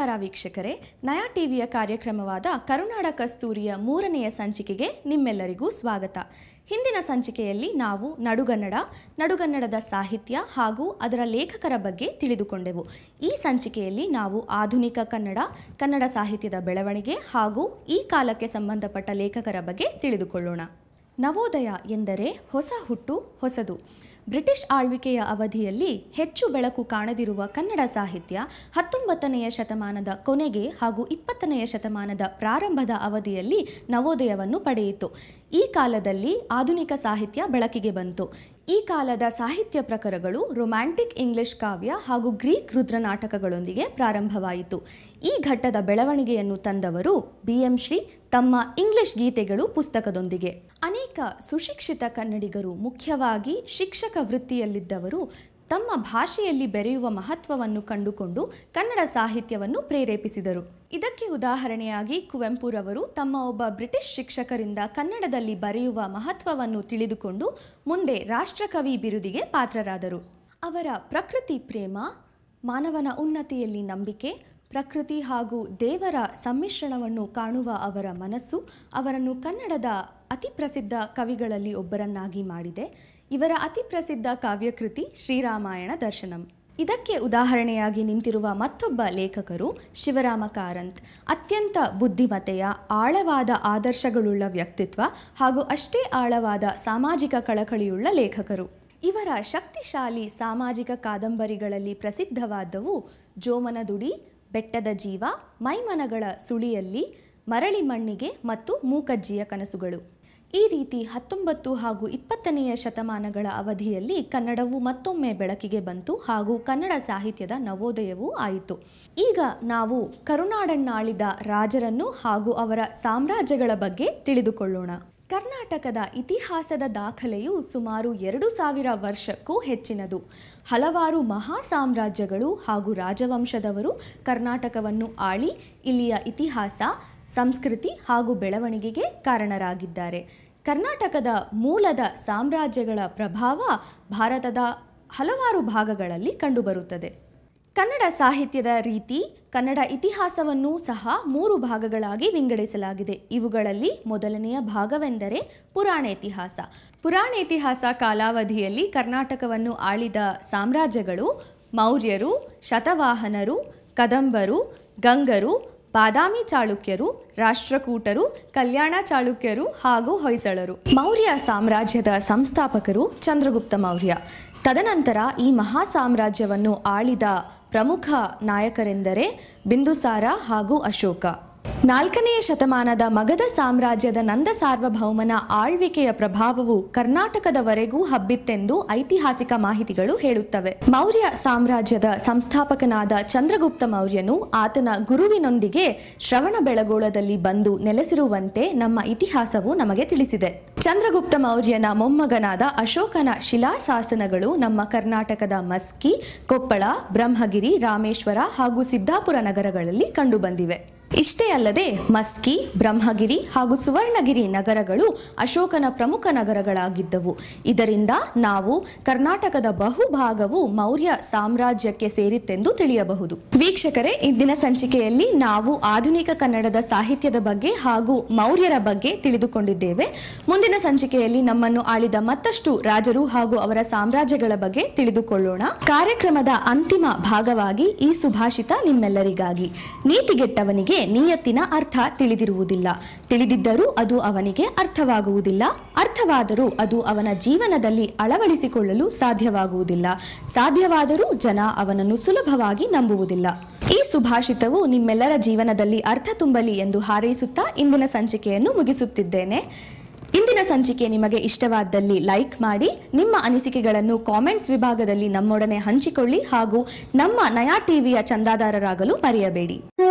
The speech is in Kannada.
ನಮಸ್ಕಾರ ವೀಕ್ಷಕರೇ ನಯಾ ಟಿವಿಯ ಕಾರ್ಯಕ್ರಮವಾದ ಕರುನಾಡ ಕಸ್ತೂರಿಯ ಮೂರನೆಯ ಸಂಚಿಕೆಗೆ ನಿಮ್ಮೆಲ್ಲರಿಗೂ ಸ್ವಾಗತ ಹಿಂದಿನ ಸಂಚಿಕೆಯಲ್ಲಿ ನಾವು ನಡುಗನ್ನಡ ನಡುಗನ್ನಡದ ಸಾಹಿತ್ಯ ಹಾಗೂ ಅದರ ಲೇಖಕರ ಬಗ್ಗೆ ತಿಳಿದುಕೊಂಡೆವು ಈ ಸಂಚಿಕೆಯಲ್ಲಿ ನಾವು ಆಧುನಿಕ ಕನ್ನಡ ಕನ್ನಡ ಸಾಹಿತ್ಯದ ಬೆಳವಣಿಗೆ ಹಾಗೂ ಈ ಕಾಲಕ್ಕೆ ಸಂಬಂಧಪಟ್ಟ ಲೇಖಕರ ಬಗ್ಗೆ ತಿಳಿದುಕೊಳ್ಳೋಣ ನವೋದಯ ಎಂದರೆ ಹೊಸ ಹುಟ್ಟು ಹೊಸದು ಬ್ರಿಟಿಷ್ ಆಳ್ವಿಕೆಯ ಅವಧಿಯಲ್ಲಿ ಹೆಚ್ಚು ಬೆಳಕು ಕಾಣದಿರುವ ಕನ್ನಡ ಸಾಹಿತ್ಯ ಹತ್ತೊಂಬತ್ತನೆಯ ಶತಮಾನದ ಕೊನೆಗೆ ಹಾಗೂ ಇಪ್ಪತ್ತನೆಯ ಶತಮಾನದ ಪ್ರಾರಂಭದ ಅವಧಿಯಲ್ಲಿ ನವೋದಯವನ್ನು ಪಡೆಯಿತು ಈ ಕಾಲದಲ್ಲಿ ಆಧುನಿಕ ಸಾಹಿತ್ಯ ಬೆಳಕಿಗೆ ಬಂತು ಈ ಕಾಲದ ಸಾಹಿತ್ಯ ಪ್ರಕಾರಗಳು ರೊಮ್ಯಾಂಟಿಕ್ ಇಂಗ್ಲಿಷ್ ಕಾವ್ಯ ಹಾಗೂ ಗ್ರೀಕ್ ರುದ್ರ ನಾಟಕಗಳೊಂದಿಗೆ ಪ್ರಾರಂಭವಾಯಿತು ಈ ಘಟ್ಟದ ಬೆಳವಣಿಗೆಯನ್ನು ತಂದವರು ಬಿ ಎಂ ಶ್ರೀ ತಮ್ಮ ಇಂಗ್ಲಿಷ್ ಗೀತೆಗಳು ಪುಸ್ತಕದೊಂದಿಗೆ ಅನೇಕ ಸುಶಿಕ್ಷಿತ ಕನ್ನಡಿಗರು ಮುಖ್ಯವಾಗಿ ಶಿಕ್ಷಕ ವೃತ್ತಿಯಲ್ಲಿದ್ದವರು ತಮ್ಮ ಭಾಷೆಯಲ್ಲಿ ಬೆರೆಯುವ ಮಹತ್ವವನ್ನು ಕಂಡುಕೊಂಡು ಕನ್ನಡ ಸಾಹಿತ್ಯವನ್ನು ಪ್ರೇರೇಪಿಸಿದರು ಇದಕ್ಕೆ ಉದಾಹರಣೆಯಾಗಿ ಕುವೆಂಪುರವರು ತಮ್ಮ ಒಬ್ಬ ಬ್ರಿಟಿಷ್ ಶಿಕ್ಷಕರಿಂದ ಕನ್ನಡದಲ್ಲಿ ಬರೆಯುವ ಮಹತ್ವವನ್ನು ತಿಳಿದುಕೊಂಡು ಮುಂದೆ ರಾಷ್ಟ್ರಕವಿ ಬಿರುದಿಗೆ ಪಾತ್ರರಾದರು ಅವರ ಪ್ರಕೃತಿ ಪ್ರೇಮ ಮಾನವನ ಉನ್ನತಿಯಲ್ಲಿ ನಂಬಿಕೆ ಪ್ರಕೃತಿ ಹಾಗೂ ದೇವರ ಸಮ್ಮಿಶ್ರಣವನ್ನು ಕಾಣುವ ಅವರ ಮನಸ್ಸು ಅವರನ್ನು ಕನ್ನಡದ ಅತಿ ಪ್ರಸಿದ್ಧ ಕವಿಗಳಲ್ಲಿ ಒಬ್ಬರನ್ನಾಗಿ ಮಾಡಿದೆ ಇವರ ಅತಿ ಪ್ರಸಿದ್ಧ ಕಾವ್ಯಕೃತಿ ಶ್ರೀರಾಮಾಯಣ ದರ್ಶನಂ ಇದಕ್ಕೆ ಉದಾಹರಣೆಯಾಗಿ ನಿಂತಿರುವ ಮತ್ತೊಬ್ಬ ಲೇಖಕರು ಶಿವರಾಮ ಕಾರಂತ್ ಅತ್ಯಂತ ಬುದ್ಧಿಮತೆಯ ಆಳವಾದ ಆದರ್ಶಗಳುಳ್ಳ ವ್ಯಕ್ತಿತ್ವ ಹಾಗೂ ಅಷ್ಟೇ ಆಳವಾದ ಸಾಮಾಜಿಕ ಕಳಕಳಿಯುಳ್ಳ ಲೇಖಕರು ಇವರ ಶಕ್ತಿಶಾಲಿ ಸಾಮಾಜಿಕ ಕಾದಂಬರಿಗಳಲ್ಲಿ ಪ್ರಸಿದ್ಧವಾದವು ಜೋಮನದುಡಿ ಬೆಟ್ಟದ ಜೀವ ಮೈಮನಗಳ ಸುಳಿಯಲ್ಲಿ ಮರಳಿ ಮಣ್ಣಿಗೆ ಮತ್ತು ಮೂಕಜ್ಜಿಯ ಕನಸುಗಳು ಈ ರೀತಿ ಹತ್ತೊಂಬತ್ತು ಹಾಗೂ ಇಪ್ಪತ್ತನೆಯ ಶತಮಾನಗಳ ಅವಧಿಯಲ್ಲಿ ಕನ್ನಡವು ಮತ್ತೊಮ್ಮೆ ಬೆಳಕಿಗೆ ಬಂತು ಹಾಗೂ ಕನ್ನಡ ಸಾಹಿತ್ಯದ ನವೋದಯವೂ ಆಯಿತು ಈಗ ನಾವು ಕರುನಾಡನ್ನಾಳಿದ ರಾಜರನ್ನು ಹಾಗೂ ಅವರ ಸಾಮ್ರಾಜ್ಯಗಳ ಬಗ್ಗೆ ತಿಳಿದುಕೊಳ್ಳೋಣ ಕರ್ನಾಟಕದ ಇತಿಹಾಸದ ದಾಖಲೆಯು ಸುಮಾರು ಎರಡು ಸಾವಿರ ವರ್ಷಕ್ಕೂ ಹೆಚ್ಚಿನದು ಹಲವಾರು ಮಹಾ ಸಾಮ್ರಾಜ್ಯಗಳು ಹಾಗೂ ರಾಜವಂಶದವರು ಕರ್ನಾಟಕವನ್ನು ಆಳಿ ಇಲ್ಲಿಯ ಇತಿಹಾಸ ಸಂಸ್ಕೃತಿ ಹಾಗೂ ಬೆಳವಣಿಗೆಗೆ ಕಾರಣರಾಗಿದ್ದಾರೆ ಕರ್ನಾಟಕದ ಮೂಲದ ಸಾಮ್ರಾಜ್ಯಗಳ ಪ್ರಭಾವ ಭಾರತದ ಹಲವಾರು ಭಾಗಗಳಲ್ಲಿ ಕಂಡುಬರುತ್ತದೆ ಕನ್ನಡ ಸಾಹಿತ್ಯದ ರೀತಿ ಕನ್ನಡ ಇತಿಹಾಸವನ್ನು ಸಹ ಮೂರು ಭಾಗಗಳಾಗಿ ವಿಂಗಡಿಸಲಾಗಿದೆ ಇವುಗಳಲ್ಲಿ ಮೊದಲನೆಯ ಭಾಗವೆಂದರೆ ಪುರಾಣ ಇತಿಹಾಸ ಪುರಾಣ ಇತಿಹಾಸ ಕಾಲಾವಧಿಯಲ್ಲಿ ಕರ್ನಾಟಕವನ್ನು ಆಳಿದ ಸಾಮ್ರಾಜ್ಯಗಳು ಮೌರ್ಯರು ಶತವಾಹನರು ಕದಂಬರು ಗಂಗರು ಬಾದಾಮಿ ಚಾಳುಕ್ಯರು ರಾಷ್ಟ್ರಕೂಟರು ಕಲ್ಯಾಣ ಚಾಳುಕ್ಯರು ಹಾಗೂ ಹೊಯ್ಸಳರು ಮೌರ್ಯ ಸಾಮ್ರಾಜ್ಯದ ಸಂಸ್ಥಾಪಕರು ಚಂದ್ರಗುಪ್ತ ಮೌರ್ಯ ತದನಂತರ ಈ ಮಹಾ ಸಾಮ್ರಾಜ್ಯವನ್ನು ಆಳಿದ ಪ್ರಮುಖ ನಾಯಕರೆಂದರೆ ಬಿಂದುಸಾರ ಹಾಗೂ ಅಶೋಕ ನಾಲ್ಕನೆಯ ಶತಮಾನದ ಮಗಧ ಸಾಮ್ರಾಜ್ಯದ ನಂದ ಸಾರ್ವಭೌಮನ ಆಳ್ವಿಕೆಯ ಪ್ರಭಾವವು ಕರ್ನಾಟಕದವರೆಗೂ ಹಬ್ಬಿತ್ತೆಂದು ಐತಿಹಾಸಿಕ ಮಾಹಿತಿಗಳು ಹೇಳುತ್ತವೆ ಮೌರ್ಯ ಸಾಮ್ರಾಜ್ಯದ ಸಂಸ್ಥಾಪಕನಾದ ಚಂದ್ರಗುಪ್ತ ಮೌರ್ಯನು ಆತನ ಗುರುವಿನೊಂದಿಗೆ ಶ್ರವಣ ಬೆಳಗೋಳದಲ್ಲಿ ಬಂದು ನೆಲೆಸಿರುವಂತೆ ನಮ್ಮ ಇತಿಹಾಸವು ನಮಗೆ ತಿಳಿಸಿದೆ ಚಂದ್ರಗುಪ್ತ ಮೌರ್ಯನ ಮೊಮ್ಮಗನಾದ ಅಶೋಕನ ಶಿಲಾಶಾಸನಗಳು ನಮ್ಮ ಕರ್ನಾಟಕದ ಮಸ್ಕಿ ಕೊಪ್ಪಳ ಬ್ರಹ್ಮಗಿರಿ ರಾಮೇಶ್ವರ ಹಾಗೂ ಸಿದ್ದಾಪುರ ನಗರಗಳಲ್ಲಿ ಕಂಡುಬಂದಿವೆ ಇಷ್ಟೇ ಅಲ್ಲದೆ ಮಸ್ಕಿ ಬ್ರಹ್ಮಗಿರಿ ಹಾಗೂ ಸುವರ್ಣಗಿರಿ ನಗರಗಳು ಅಶೋಕನ ಪ್ರಮುಖ ನಗರಗಳಾಗಿದ್ದವು ಇದರಿಂದ ನಾವು ಕರ್ನಾಟಕದ ಬಹುಭಾಗವು ಮೌರ್ಯ ಸಾಮ್ರಾಜ್ಯಕ್ಕೆ ಸೇರಿತ್ತೆಂದು ತಿಳಿಯಬಹುದು ವೀಕ್ಷಕರೇ ಇಂದಿನ ಸಂಚಿಕೆಯಲ್ಲಿ ನಾವು ಆಧುನಿಕ ಕನ್ನಡದ ಸಾಹಿತ್ಯದ ಬಗ್ಗೆ ಹಾಗೂ ಮೌರ್ಯರ ಬಗ್ಗೆ ತಿಳಿದುಕೊಂಡಿದ್ದೇವೆ ಮುಂದಿನ ಸಂಚಿಕೆಯಲ್ಲಿ ನಮ್ಮನ್ನು ಆಳಿದ ಮತ್ತಷ್ಟು ರಾಜರು ಹಾಗೂ ಅವರ ಸಾಮ್ರಾಜ್ಯಗಳ ಬಗ್ಗೆ ತಿಳಿದುಕೊಳ್ಳೋಣ ಕಾರ್ಯಕ್ರಮದ ಅಂತಿಮ ಭಾಗವಾಗಿ ಈ ಸುಭಾಷಿತ ನಿಮ್ಮೆಲ್ಲರಿಗಾಗಿ ನೀತಿಗೆಟ್ಟವನಿಗೆ ನಿಯತ್ತಿನ ಅರ್ಥ ತಿಳಿದಿರುವುದಿಲ್ಲ ತಿಳಿದಿದ್ದರೂ ಅದು ಅವನಿಗೆ ಅರ್ಥವಾಗುವುದಿಲ್ಲ ಅರ್ಥವಾದರೂ ಅದು ಅವನ ಜೀವನದಲ್ಲಿ ಅಳವಡಿಸಿಕೊಳ್ಳಲು ಸಾಧ್ಯವಾಗುವುದಿಲ್ಲ ಸಾಧ್ಯವಾದರೂ ಜನ ಅವನನ್ನು ಸುಲಭವಾಗಿ ನಂಬುವುದಿಲ್ಲ ಈ ಸುಭಾಷಿತವು ನಿಮ್ಮೆಲ್ಲರ ಜೀವನದಲ್ಲಿ ಅರ್ಥ ತುಂಬಲಿ ಎಂದು ಹಾರೈಸುತ್ತಾ ಇಂದಿನ ಸಂಚಿಕೆಯನ್ನು ಮುಗಿಸುತ್ತಿದ್ದೇನೆ ಇಂದಿನ ಸಂಚಿಕೆ ನಿಮಗೆ ಇಷ್ಟವಾದಲ್ಲಿ ಲೈಕ್ ಮಾಡಿ ನಿಮ್ಮ ಅನಿಸಿಕೆಗಳನ್ನು ಕಾಮೆಂಟ್ಸ್ ವಿಭಾಗದಲ್ಲಿ ನಮ್ಮೊಡನೆ ಹಂಚಿಕೊಳ್ಳಿ ಹಾಗೂ ನಮ್ಮ ನಯಾ ಟಿವಿಯ ಚಂದಾದಾರರಾಗಲು ಮರೆಯಬೇಡಿ